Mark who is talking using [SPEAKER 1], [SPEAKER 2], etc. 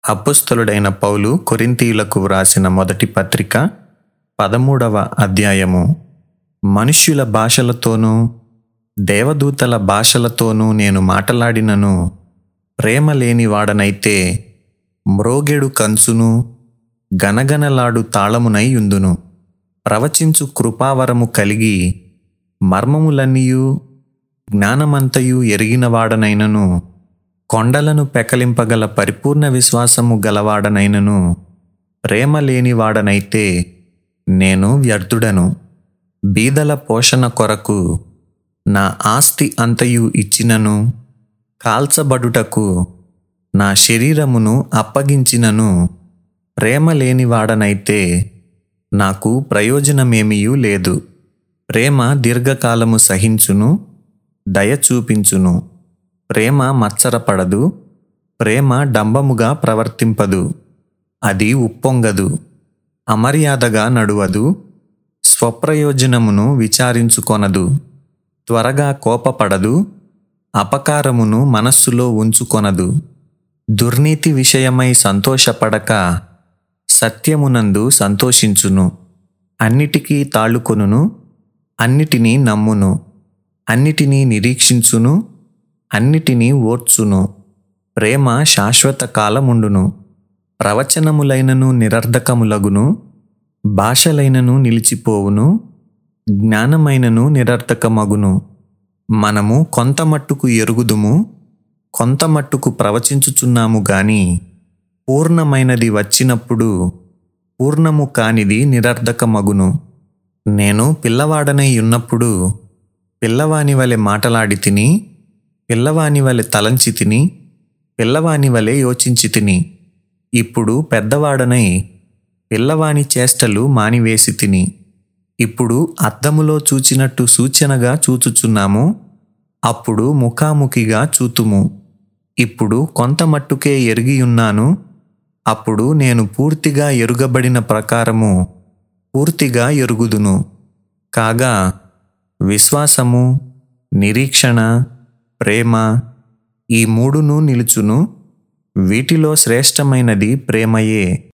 [SPEAKER 1] అపుస్తలుడైన పౌలు కొరింథీయులకు వ్రాసిన మొదటి పత్రిక పదమూడవ అధ్యాయము మనుష్యుల భాషలతోనూ దేవదూతల భాషలతోనూ నేను మాటలాడినను ప్రేమ లేని వాడనైతే మ్రోగెడు కంచును గనగనలాడు తాళమునై యుందును ప్రవచించు కృపావరము కలిగి మర్మములన్నీయు జ్ఞానమంతయు ఎరిగినవాడనైనను కొండలను పెకలింపగల పరిపూర్ణ విశ్వాసము గలవాడనైనను ప్రేమ లేనివాడనైతే నేను వ్యర్థుడను బీదల పోషణ కొరకు నా ఆస్తి అంతయు ఇచ్చినను కాల్చబడుటకు నా శరీరమును అప్పగించినను ప్రేమ లేనివాడనైతే నాకు ప్రయోజనమేమియూ లేదు ప్రేమ దీర్ఘకాలము సహించును దయ చూపించును ప్రేమ మత్సరపడదు ప్రేమ డంబముగా ప్రవర్తింపదు అది ఉప్పొంగదు అమర్యాదగా నడువదు స్వప్రయోజనమును విచారించుకొనదు త్వరగా కోపపడదు అపకారమును మనస్సులో ఉంచుకొనదు దుర్నీతి విషయమై సంతోషపడక సత్యమునందు సంతోషించును అన్నిటికీ తాళుకొనును అన్నిటినీ నమ్మును అన్నిటినీ నిరీక్షించును అన్నిటినీ ఓర్చును ప్రేమ శాశ్వత కాలముండును ప్రవచనములైనను నిరర్ధకములగును భాషలైనను నిలిచిపోవును జ్ఞానమైనను నిరర్ధకమగును మనము కొంత మట్టుకు ఎరుగుదుము కొంత మట్టుకు ప్రవచించుచున్నాము గాని పూర్ణమైనది వచ్చినప్పుడు పూర్ణము కానిది నిరర్ధకమగును నేను పిల్లవాడనై ఉన్నప్పుడు పిల్లవాని వలె మాటలాడి తిని పిల్లవాని వలె తలంచి తిని పిల్లవాని వలె యోచించి తిని ఇప్పుడు పెద్దవాడనై పిల్లవాని చేష్టలు మానివేసి తిని ఇప్పుడు అద్దములో చూచినట్టు సూచనగా చూచుచున్నాము అప్పుడు ముఖాముఖిగా చూతుము ఇప్పుడు కొంత మట్టుకే ఎరిగియున్నాను అప్పుడు నేను పూర్తిగా ఎరుగబడిన ప్రకారము పూర్తిగా ఎరుగుదును కాగా విశ్వాసము నిరీక్షణ ప్రేమ ఈ మూడును నిలుచును వీటిలో శ్రేష్టమైనది ప్రేమయే